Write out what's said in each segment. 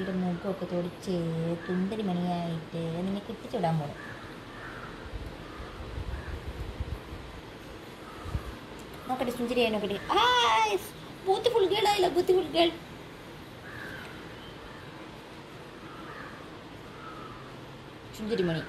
കുട്ടിയുടെ മുഖമൊക്കെ തൊടിച്ച് തുണ്ടരി മണിയായിട്ട് നിന്നെ കെട്ടിച്ചുവിടാൻ പോണു നോക്കട്ടെ സുഞ്ചിരി നോക്കട്ടെ ബ്യൂട്ടിഫുൾ ഗേൾ ആയില്ല ബ്യൂട്ടിഫുൾ ഗേൾ സുഞ്ചിരിമണി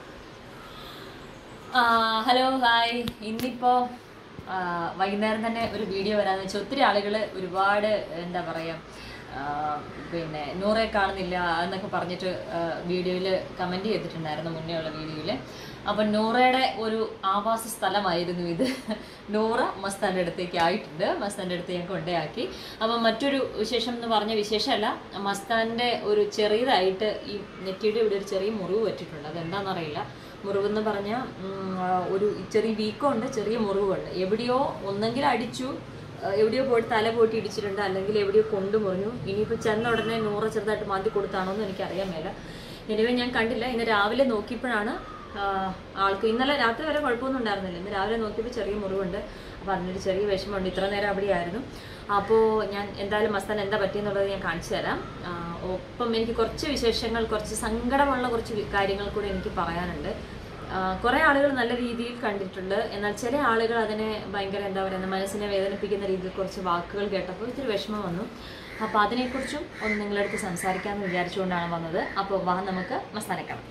ഹലോ ഹായ് ഇന്നിപ്പോ ആ, വൈകുന്നേരം തന്നെ ഒരു വീഡിയോ വരാന്ന് വെച്ചാൽ ഒത്തിരി ആളുകൾ ഒരുപാട് എന്താ പറയാ ആ, പിന്നെ നൂറെ കാണുന്നില്ല എന്നൊക്കെ പറഞ്ഞിട്ട് വീഡിയോയിൽ കമന്റ് ചെയ്തിട്ടുണ്ടായിരുന്നു മുന്നേ ഉള്ള വീഡിയോയിൽ അപ്പം നൂറയുടെ ഒരു ആവാസ സ്ഥലമായിരുന്നു ഇത് നൂറ മസ്താൻ്റെ അടുത്തേക്ക് ആയിട്ടുണ്ട് മസ്താൻ്റെ അടുത്ത് ഞാൻ കൊണ്ടേയാക്കി അപ്പം മറ്റൊരു വിശേഷം എന്ന് പറഞ്ഞ വിശേഷമല്ല മസ്താൻ്റെ ഒരു ചെറിയതായിട്ട് ഈ നെറ്റിയുടെ ഇവിടെ ഒരു ചെറിയ മുറിവ് പറ്റിയിട്ടുണ്ട് അതെന്താണെന്നറിയില്ല മുറിവെന്ന് പറഞ്ഞാൽ ഒരു ചെറിയ വീക്കമുണ്ട് ചെറിയ മുറിവുണ്ട് എവിടെയോ ഒന്നെങ്കിൽ അടിച്ചു ആ, എവിടെയോ പോയിട്ട് തല പോയിട്ട് ഇടിച്ചിട്ടുണ്ട് അല്ലെങ്കിൽ എവിടെയോ കൊണ്ടു മുറിഞ്ഞു ഇനിയിപ്പോൾ ചെന്ന ഉടനെ നൂറ് ചെറുതായിട്ട് മാന്തി കൊടുത്താണോ എന്ന് എനിക്കറിയാൻ മേല എനിവേ ഞാൻ കണ്ടില്ല ഇന്ന് രാവിലെ നോക്കിയപ്പോഴാണ് ആ, ആൾക്ക് ഇന്നലെ രാത്രി വരെ കുഴപ്പമൊന്നും ഉണ്ടായിരുന്നില്ല ഇന്ന് രാവിലെ നോക്കിയപ്പോൾ ചെറിയ മുറിവുണ്ട് അപ്പോൾ അതിനൊരു ചെറിയ വിഷമമുണ്ട് ഇത്ര നേരം അവിടെയായിരുന്നു അപ്പോൾ ഞാൻ എന്തായാലും മസ്താൻ എന്താ പറ്റിയെന്നുള്ളത് ഞാൻ കാണിച്ചു തരാം ആ, ഒപ്പം എനിക്ക് കുറച്ച് വിശേഷങ്ങൾ കുറച്ച് സങ്കടമുള്ള കുറച്ച് വി- കാര്യങ്ങൾ കൂടെ എനിക്ക് പറയാനുണ്ട് കുറെ ആളുകൾ നല്ല രീതിയിൽ കണ്ടിട്ടുണ്ട് എന്നാൽ ചില ആളുകൾ അതിനെ ഭയങ്കര എന്താ പറയുക മനസ്സിനെ വേദനിപ്പിക്കുന്ന രീതിയിൽ കുറച്ച് വാക്കുകൾ കേട്ടപ്പോൾ ഇത്തിരി വിഷമം വന്നു അപ്പോൾ അതിനെക്കുറിച്ചും ഒന്ന് നിങ്ങളുടെ അടുത്ത് സംസാരിക്കാമെന്ന് വിചാരിച്ചുകൊണ്ടാണ് വന്നത് അപ്പോൾ വാ നമുക്ക് മസ്താനെ കാണാം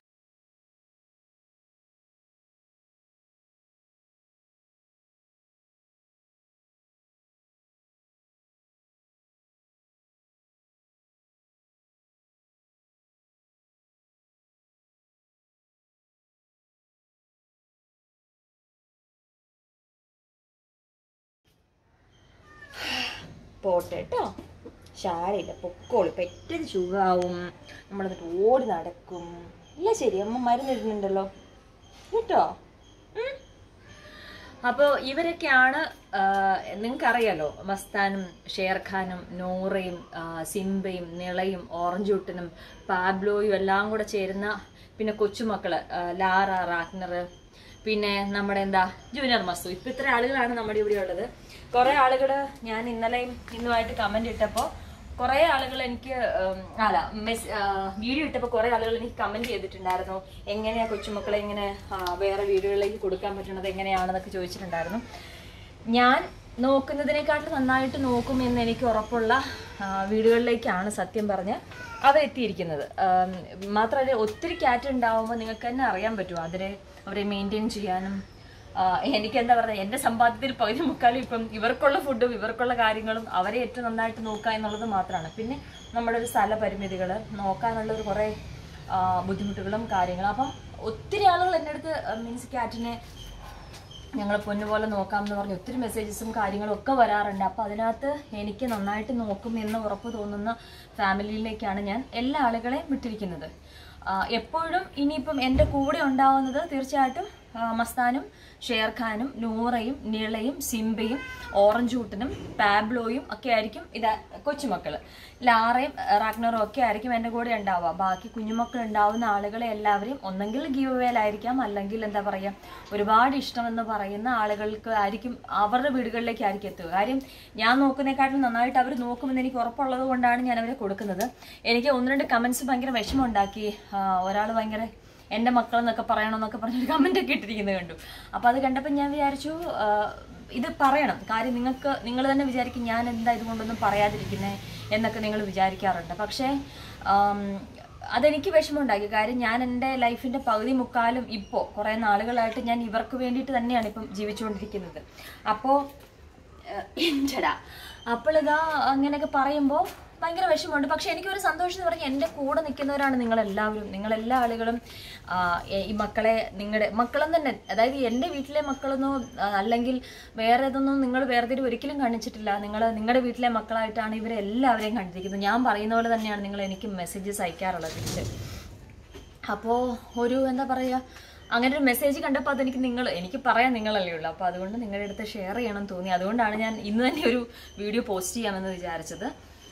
പോട്ടെ കേട്ടോ ശാരയില്ല പൊക്കോളി പെറ്റത് സുഖാവും നമ്മളെന്നിട്ട് ഓടി നടക്കും ഇല്ല ശരി അമ്മ മരുന്നിടുന്നുണ്ടല്ലോ കേട്ടോ അപ്പോൾ ഇവരൊക്കെയാണ് നിങ്ങൾക്കറിയാലോ മസ്താനും ഷേർഖാനും നൂറയും ആ, സിംബയും നിളയും ഓറഞ്ചൂട്ടനും പാബ്ലോയും എല്ലാം കൂടെ ചേരുന്ന പിന്നെ കൊച്ചുമക്കള് ആ, ലാറ റാഗ്നർ പിന്നെ നമ്മുടെ എന്താ ജൂനിയർ മസ്തു ഇപ്പൊ ഇത്ര ആളുകളാണ് നമ്മുടെ ഇവിടെ ഉള്ളത് കുറെ ആളുകൾ ഞാൻ ഇന്നലെയും ഇന്നുമായിട്ട് കമന്റ് ഇട്ടപ്പോൾ കുറെ ആളുകൾ എനിക്ക് ഉം, അല്ല മെസ് വീഡിയോ ഇട്ടപ്പോൾ കുറെ ആളുകൾ എനിക്ക് കമന്റ് ചെയ്തിട്ടുണ്ടായിരുന്നു എങ്ങനെയാ കൊച്ചുമക്കളെ ഇങ്ങനെ ആ, വേറെ വീടുകളിലേക്ക് കൊടുക്കാൻ പറ്റുന്നത് എങ്ങനെയാണെന്നൊക്കെ ചോദിച്ചിട്ടുണ്ടായിരുന്നു ഞാൻ നോക്കുന്നതിനെക്കാട്ടിൽ നന്നായിട്ട് നോക്കും എന്ന് എനിക്ക് ഉറപ്പുള്ള ആ, വീടുകളിലേക്കാണ് സത്യം പറഞ്ഞ് അവരെത്തിയിരിക്കുന്നത് ആം, മാത്രമല്ല ഒത്തിരി ക്യാറ്റ് ഉണ്ടാവുമ്പോൾ നിങ്ങൾക്ക് തന്നെ അറിയാൻ പറ്റുമോ അതിനെ അവരെ മെയിൻറ്റെയിൻ ചെയ്യാനും ആഹ് എനിക്ക് എന്താ പറയുക എൻ്റെ സമ്പാദ്യത്തിൽ പകുതി മുക്കാലും ഇപ്പം ഇവർക്കുള്ള ഫുഡും ഇവർക്കുള്ള കാര്യങ്ങളും അവരെ ഏറ്റവും നന്നായിട്ട് നോക്കുക എന്നുള്ളത് മാത്രമാണ് പിന്നെ നമ്മുടെ ഒരു സ്ഥല പരിമിതികൾ നോക്കാനുള്ള ഒരു കുറേ ആഹ് ബുദ്ധിമുട്ടുകളും കാര്യങ്ങളും അപ്പം ഒത്തിരി ആളുകൾ എൻ്റെ അടുത്ത് മീൻസ് ക്യാറ്റിനെ ഞങ്ങൾ പൊന്നുപോലെ നോക്കാം എന്ന് പറഞ്ഞ് ഒത്തിരി മെസ്സേജസും കാര്യങ്ങളും ഒക്കെ വരാറുണ്ട് അപ്പോൾ അതിനകത്ത് എനിക്ക് നന്നായിട്ട് നോക്കും എന്ന് ഉറപ്പ് തോന്നുന്ന ഫാമിലിയിലേക്കാണ് ഞാൻ എല്ലാ ആളുകളെയും വിട്ടിരിക്കുന്നത് ആ, എപ്പോഴും ഇനിയിപ്പം എൻ്റെ കൂടെ ഉണ്ടാവുന്നത് തീർച്ചയായിട്ടും ആ, മസ്താനും ഷേർഖാനും നൂറയും നിളയും സിംബയും ഓറഞ്ചൂട്ടനും പാബ്ലോയും ഒക്കെ ആയിരിക്കും ഇത് കൊച്ചുമക്കൾ ലാറയും റാഗ്നറും ഒക്കെ ആയിരിക്കും എൻ്റെ കൂടെ ഉണ്ടാവുക ബാക്കി കുഞ്ഞുമക്കൾ ഉണ്ടാവുന്ന ആളുകളെ എല്ലാവരെയും ഒന്നെങ്കിൽ ഗീവ് വേലായിരിക്കാം അല്ലെങ്കിൽ എന്താ പറയുക ഒരുപാട് ഇഷ്ടമെന്ന് പറയുന്ന ആളുകൾക്ക് ആയിരിക്കും അവരുടെ വീടുകളിലേക്ക് ആയിരിക്കും എത്തുക കാര്യം ഞാൻ നോക്കുന്നതിനെക്കാട്ടിലും നന്നായിട്ട് അവർ നോക്കുമെന്ന് എനിക്ക് ഉറപ്പുള്ളത് കൊണ്ടാണ് ഞാൻ അവരെ കൊടുക്കുന്നത് എനിക്ക് ഒന്ന് രണ്ട് കമൻസ് ഭയങ്കര വിഷമമുണ്ടാക്കി ഒരാൾ ഭയങ്കര എൻ്റെ മക്കൾ എന്നൊക്കെ പറയണമെന്നൊക്കെ പറഞ്ഞൊരു കമൻ്റ് ഒക്കെ ഇട്ടിരിക്കുന്നത് കണ്ടു അപ്പോൾ അത് കണ്ടപ്പോൾ ഞാൻ വിചാരിച്ചു ആ, ഇത് പറയണം കാര്യം നിങ്ങൾക്ക് നിങ്ങൾ തന്നെ വിചാരിക്കും ഞാൻ എന്താ ഇതുകൊണ്ടൊന്നും പറയാതിരിക്കുന്നത് എന്നൊക്കെ നിങ്ങൾ വിചാരിക്കാറുണ്ട് പക്ഷേ ആം, അതെനിക്ക് വിഷമമുണ്ടാക്കി കാര്യം ഞാൻ എൻ്റെ ലൈഫിൻ്റെ പകുതി മുക്കാലും ഇപ്പോൾ കുറേ നാളുകളായിട്ട് ഞാൻ ഇവർക്ക് വേണ്ടിയിട്ട് തന്നെയാണ് ഇപ്പം ജീവിച്ചുകൊണ്ടിരിക്കുന്നത് അപ്പോൾ എൻ്റെടാ അപ്പോൾ ഇതാ അങ്ങനെയൊക്കെ പറയുമ്പോൾ ഭയങ്കര വിഷമമുണ്ട് പക്ഷെ എനിക്കൊരു സന്തോഷം എന്ന് പറഞ്ഞാൽ എൻ്റെ കൂടെ നിൽക്കുന്നവരാണ് നിങ്ങളെല്ലാവരും നിങ്ങളെല്ലാ ആളുകളും ആ, എ- ഈ മക്കളെ നിങ്ങളുടെ മക്കളും തന്നെ അതായത് എൻ്റെ വീട്ടിലെ മക്കളൊന്നും ആ, അല്ലെങ്കിൽ വേറെ ഇതൊന്നും നിങ്ങൾ വേർതിരിവ് ഒരിക്കലും കാണിച്ചിട്ടില്ല നിങ്ങൾ നിങ്ങളുടെ വീട്ടിലെ മക്കളായിട്ടാണ് ഇവരെ എല്ലാവരെയും കണ്ടിരിക്കുന്നത് ഞാൻ പറയുന്ന പോലെ തന്നെയാണ് നിങ്ങൾ എനിക്ക് മെസ്സേജസ് അയക്കാറുള്ളത് തിരിച്ച് അപ്പോൾ ഒരു എന്താ പറയുക അങ്ങനെ ഒരു മെസ്സേജ് കണ്ടപ്പോൾ അതെനിക്ക് നിങ്ങൾ എനിക്ക് പറയാൻ നിങ്ങളല്ലേ ഉള്ളൂ അപ്പോൾ അതുകൊണ്ട് നിങ്ങളുടെ അടുത്ത് ഷെയർ ചെയ്യണം എന്ന് തോന്നി അതുകൊണ്ടാണ് ഞാൻ ഇന്ന് തന്നെ ഒരു വീഡിയോ പോസ്റ്റ് ചെയ്യാമെന്ന് വിചാരിച്ചത്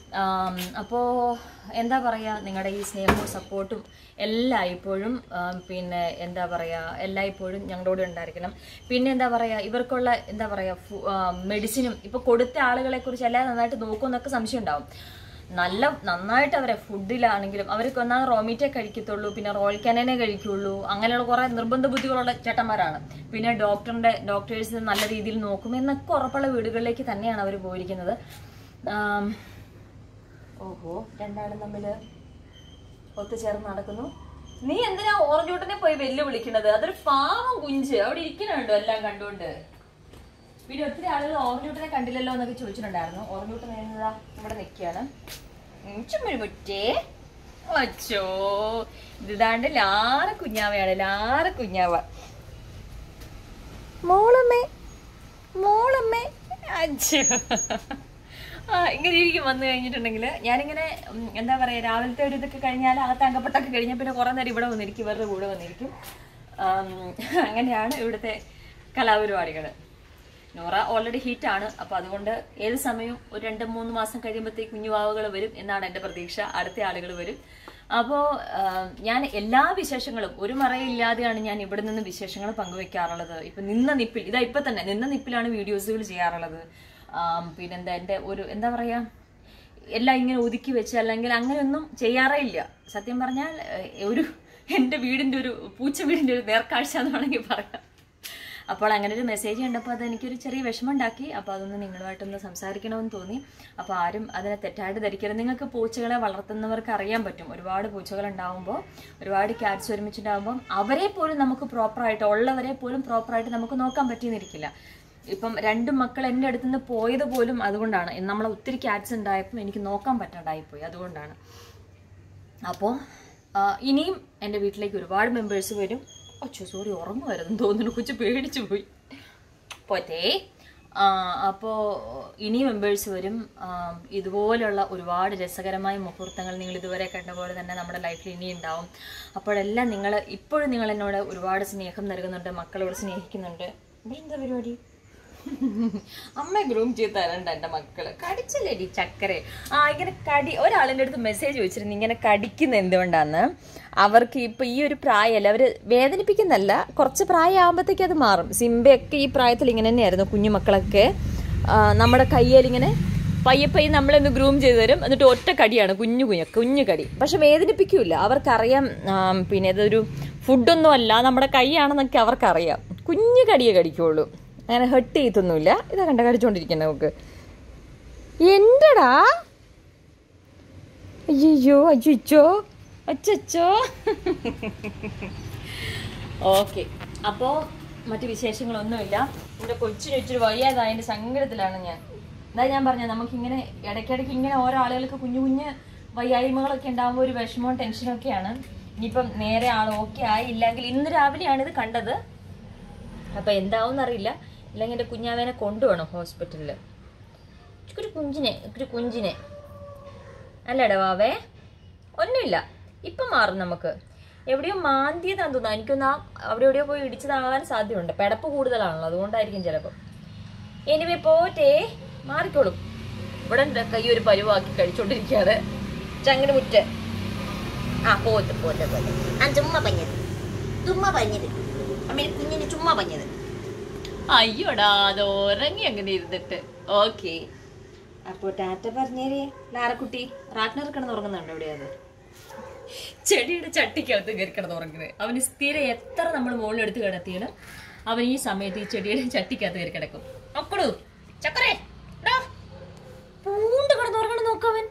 അപ്പോൾ എന്താ പറയുക നിങ്ങളുടെ ഈ സ്നേഹവും സപ്പോർട്ടും എല്ലായ്പ്പോഴും ആം, പിന്നെ എന്താ പറയുക എല്ലായ്പ്പോഴും ഞങ്ങളുടെ കൂടെ ഉണ്ടായിരിക്കണം പിന്നെ എന്താ പറയുക ഇവർക്കുള്ള എന്താ പറയുക മെഡിസിനും ഇപ്പോൾ കൊടുത്ത ആളുകളെ കുറിച്ച് എല്ലാം നന്നായിട്ട് നോക്കുമെന്നൊക്കെ സംശയം ഉണ്ടാവും നല്ല നന്നായിട്ട് അവരെ ഫുഡിലാണെങ്കിലും അവർക്ക് ഒന്നാമത് റോമീറ്റേ കഴിക്കത്തുള്ളൂ പിന്നെ റോയൽ കാനനെ കഴിക്കുള്ളൂ അങ്ങനെയുള്ള കുറേ നിർബന്ധ ബുദ്ധികളുള്ള ചേട്ടന്മാരാണ് പിന്നെ ഡോക്ടറിന്റെ ഡോക്ടേഴ്സ് നല്ല രീതിയിൽ നോക്കും എന്നൊക്കെ ഉറപ്പുള്ള വീടുകളിലേക്ക് തന്നെയാണ് അവർ പോയിരിക്കുന്നത് ആം, ഓഹോ രണ്ടാളും തമ്മിൽ ഒത്തുചേർന്ന് നടക്കുന്നു നീ എന്തിനാ ഓറഞ്ചൂട്ടനെ പോയി വെല്ലു വിളിക്കണത് അതൊരു പാവം കുഞ്ച് അവിടെ ഇരിക്കണുണ്ടോ എല്ലാം കണ്ടുകൊണ്ട് പിന്നെ ഒത്തിരി ആളുകൾ ഓറഞ്ചൂട്ടനെ കണ്ടില്ലല്ലോ എന്നൊക്കെ ചോദിച്ചിട്ടുണ്ടായിരുന്നു ഓറഞ്ചൂട്ടൻ എന്നതാ ഇവിടെ നിൽക്കുകയാണ് ചുമ്മുറ്റേ അച്ചോ ഇതാണ്ട് ലാറ കുഞ്ഞാവയാണ് ലാറ കുഞ്ഞാവ മോളമ്മേ മോളമ്മേ അച്ഛോ ആ ഇങ്ങനെ ഇരിക്കും വന്നു കഴിഞ്ഞിട്ടുണ്ടെങ്കിൽ ഞാനിങ്ങനെ ഉം, എന്താ പറയാ രാവിലത്തെ ഒരു ഇതൊക്കെ കഴിഞ്ഞാൽ അകത്ത് അങ്കപ്പെട്ടൊക്കെ കഴിഞ്ഞാൽ പിന്നെ കുറേ നേരം ഇവിടെ വന്നിരിക്കും ഇവരുടെ കൂടെ വന്നിരിക്കും ആം, അങ്ങനെയാണ് ഇവിടുത്തെ കലാപരിപാടികൾ നോറ ഓൾറെഡി ഹീറ്റാണ് അപ്പോൾ അതുകൊണ്ട് ഏത് സമയവും ഒരു രണ്ട് മൂന്ന് മാസം കഴിയുമ്പോഴത്തേക്ക് കുഞ്ഞുവാവുകൾ വരും എന്നാണ് എൻ്റെ പ്രതീക്ഷ അടുത്ത ആളുകൾ വരും അപ്പോൾ ഞാൻ എല്ലാ വിശേഷങ്ങളും ഒരു മറയില്ലാതെയാണ് ഞാൻ ഇവിടെ നിന്ന് വിശേഷങ്ങൾ പങ്കുവെക്കാറുള്ളത് ഇപ്പം നിന്ന നിപ്പിൽ ഇതാ ഇപ്പം തന്നെ നിന്ന നിപ്പിലാണ് വീഡിയോസുകൾ ചെയ്യാറുള്ളത് ആം, പിന്നെന്താ എൻ്റെ ഒരു എന്താ പറയുക എല്ലാം ഇങ്ങനെ ഒതുക്കി വെച്ച് അല്ലെങ്കിൽ അങ്ങനെയൊന്നും ചെയ്യാറേ ഇല്ല സത്യം പറഞ്ഞാൽ ഏഹ്, ഒരു എൻ്റെ വീടിൻ്റെ ഒരു പൂച്ച വീടിൻ്റെ ഒരു നേർക്കാഴ്ച എന്ന് വേണമെങ്കിൽ പറയാം അപ്പോൾ അങ്ങനെ ഒരു മെസ്സേജ് കണ്ടപ്പോൾ അത് എനിക്കൊരു ചെറിയ വിഷമം ഉണ്ടാക്കി അപ്പോൾ അതൊന്ന് നിങ്ങളുമായിട്ടൊന്ന് സംസാരിക്കണമെന്ന് തോന്നി അപ്പോൾ ആരും അതിനെ തെറ്റായിട്ട് ധരിക്കരുത് നിങ്ങൾക്ക് പൂച്ചകളെ വളർത്തുന്നവർക്ക് അറിയാൻ പറ്റും ഒരുപാട് പൂച്ചകൾ ഉണ്ടാവുമ്പോൾ ഒരുപാട് ക്യാറ്റ്സ് ഒരുമിച്ചുണ്ടാകുമ്പോൾ അവരെ പോലും നമുക്ക് പ്രോപ്പറായിട്ട് ഉള്ളവരെ പോലും പ്രോപ്പറായിട്ട് നമുക്ക് നോക്കാൻ പറ്റിയെന്നിരിക്കില്ല ഇപ്പം രണ്ട് മക്കൾ എൻ്റെ അടുത്ത് നിന്ന് പോയത് പോലും അതുകൊണ്ടാണ് നമ്മളെ ഒത്തിരി ക്യാറ്റ്സ് ഉണ്ടായപ്പോൾ എനിക്ക് നോക്കാൻ പറ്റാണ്ടായിപ്പോയി അതുകൊണ്ടാണ് അപ്പോൾ ഇനിയും എൻ്റെ വീട്ടിലേക്ക് ഒരുപാട് മെമ്പേഴ്സ് വരും അച്ഛോ സോറി ഉറങ്ങുമായിരുന്നു തോന്നുന്നു കൊച്ചു പേടിച്ചു പോയി പോറ്റേ അപ്പോൾ ഇനി മെമ്പേഴ്സ് വരും ആ, ഇതുപോലുള്ള ഒരുപാട് രസകരമായ മുഹൂർത്തങ്ങൾ നിങ്ങൾ ഇതുവരെ കണ്ട പോലെ തന്നെ നമ്മുടെ ലൈഫിൽ ഇനി ഉണ്ടാവും അപ്പോഴെല്ലാം നിങ്ങൾ ഇപ്പോഴും നിങ്ങൾ എന്നോട് ഒരുപാട് സ്നേഹം നൽകുന്നുണ്ട് മക്കളോട് സ്നേഹിക്കുന്നുണ്ട് ഇവിടെ എന്താ പരിപാടി അമ്മ ഗ്രൂം ചെയ്ത് തരണ്ട എൻ്റെ മക്കള് കടിച്ചില്ലേടി ചക്കര ആ ഇങ്ങനെ കടി ഒരാളിൻ്റെ അടുത്ത് മെസ്സേജ് ചോദിച്ചിരുന്നു ഇങ്ങനെ കടിക്കുന്ന എന്തുകൊണ്ടാന്ന് അവർക്ക് ഇപ്പൊ ഈ ഒരു പ്രായമല്ല അവര് വേദനിപ്പിക്കുന്നല്ല കുറച്ച് പ്രായമാകുമ്പോഴത്തേക്ക് അത് മാറും സിംബയൊക്കെ ഈ പ്രായത്തിൽ ഇങ്ങനെ തന്നെയായിരുന്നു കുഞ്ഞുമക്കളൊക്കെ ആ, നമ്മുടെ കയ്യിൽ ഇങ്ങനെ പയ്യെ പയ്യെ നമ്മളൊന്ന് ഗ്രൂം ചെയ്ത് തരും എന്നിട്ട് ഒറ്റ കടിയാണ് കുഞ്ഞു കുഞ്ഞു കുഞ്ഞു കടി പക്ഷെ വേദനിപ്പിക്കൂല അവർക്കറിയാം ആ, പിന്നെ ഇതൊരു ഫുഡൊന്നും അല്ല നമ്മുടെ കൈയാണെന്നൊക്കെ അവർക്കറിയാം കുഞ്ഞു കടിയേ കടിക്കുള്ളൂ അങ്ങനെ ഹെട്ട് ചെയ്തൊന്നുമില്ല ഇതാ കണ്ട കടിച്ചോണ്ടിരിക്കണേ നമുക്ക് എന്റടാ അയ്യോ അയ്യോ അച്ചോ ഓക്കെ അപ്പോ മറ്റു വിശേഷങ്ങളൊന്നുമില്ല എൻ്റെ കൊച്ചിന് ഇച്ചിരി വയ്യാതായതിന്റെ സങ്കടത്തിലാണ് ഞാൻ എന്താ ഞാൻ പറഞ്ഞത് നമുക്കിങ്ങനെ ഇടയ്ക്കിടയ്ക്ക് ഇങ്ങനെ ഓരോ ആളുകൾക്ക് കുഞ്ഞു കുഞ്ഞ് വയ്യായ്മകളൊക്കെ ഉണ്ടാകുമ്പോൾ ഒരു വിഷമവും ടെൻഷനും ഒക്കെയാണ് ഇനിയിപ്പം നേരെ ആൾ ഓക്കെ ആയില്ലെങ്കിൽ ഇന്ന് രാവിലെയാണ് ഇത് കണ്ടത് അപ്പൊ എന്താവും അറിയില്ല ഇല്ലെങ്കിൽ എൻ്റെ കുഞ്ഞാവേനെ കൊണ്ടുപോകണം ഹോസ്പിറ്റലിൽ ഒരു കുഞ്ചിനെ ഒരു കുഞ്ചിനെ അല്ലടാ വാവേ ഒന്നുമില്ല ഇപ്പം മാറും നമുക്ക് എവിടെയോ മാന്തിയതാന്ന് തോന്നുന്നു എനിക്കൊന്ന് ആ അവിടെ എവിടെയോ പോയി ഇടിച്ചതാകാൻ സാധ്യതയുണ്ട് പെടപ്പ് കൂടുതലാണല്ലോ അതുകൊണ്ടായിരിക്കും ചിലപ്പോൾ എനിവേ പോറ്റേ മാറിക്കോളും ഇവിടെ ഉണ്ട് കൈ ഒരു പരുവാക്കി കഴിച്ചോണ്ടിരിക്കാതെ ചങ്ങിന് മുറ്റ ആ പോത്ത് പോത്ത് പോത്ത് ആ ചുമ്മാ പഞ്ഞത് ചുമ്മാ പഞ്ഞത് അമ്മ കുഞ്ഞിന് ചുമ്മാ പഞ്ഞത് അയ്യോടാ അത് ഉറങ്ങി അങ്ങനെ ഇരുന്നിട്ട് ഓക്കെ അപ്പൊ ടാറ്റ പറഞ്ഞേരേ ലാറക്കുട്ടി റാറ്റ്നർ കിടന്ന് ഉറങ്ങുന്നുണ്ടോ ഇവിടെ അത് ചെടിയുടെ ചട്ടിക്കകത്ത് കയറി കിടന്ന് ഉറങ്ങുന്നത് അവന് സ്ഥിരം എത്ര നമ്മൾ മുകളിൽ എടുത്ത് കിടത്തിയാലും അവൻ ഈ സമയത്ത് ഈ ചെടിയുടെ ചട്ടിക്കകത്ത് കയറി കിടക്കും മക്കളു ചക്കരേ എടാ, പൂണ്ട് കിടന്ന് ഉറങ്ങണം നോക്കവൻ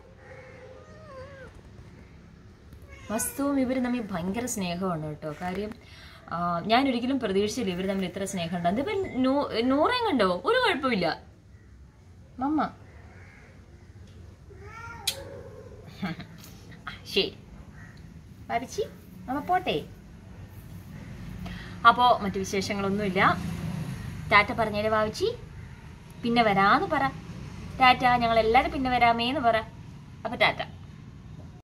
വസ്തുവും ഇവർ തമ്മിൽ ഭയങ്കര സ്നേഹമാണ് കേട്ടോ കാര്യം ആ, ഞാൻ ഒരിക്കലും പ്രതീക്ഷിച്ചില്ല ഇവർ തമ്മിൽ ഇത്ര സ്നേഹം ഉണ്ട് അതിപ്പോ നൂറേം കണ്ടോ ഒരു കുഴപ്പമില്ല മമ്മ ശരി വരച്ചി നമ്മ പോട്ടെ അപ്പോൾ മറ്റു വിശേഷങ്ങളൊന്നുമില്ല ടാറ്റ പറഞ്ഞേരെ വാവിച്ചി പിന്നെ വരാന്ന് പറ ടാറ്റ ഞങ്ങൾ എല്ലാവരും പിന്നെ വരാമേന്ന് പറ അപ്പൊ ടാറ്റ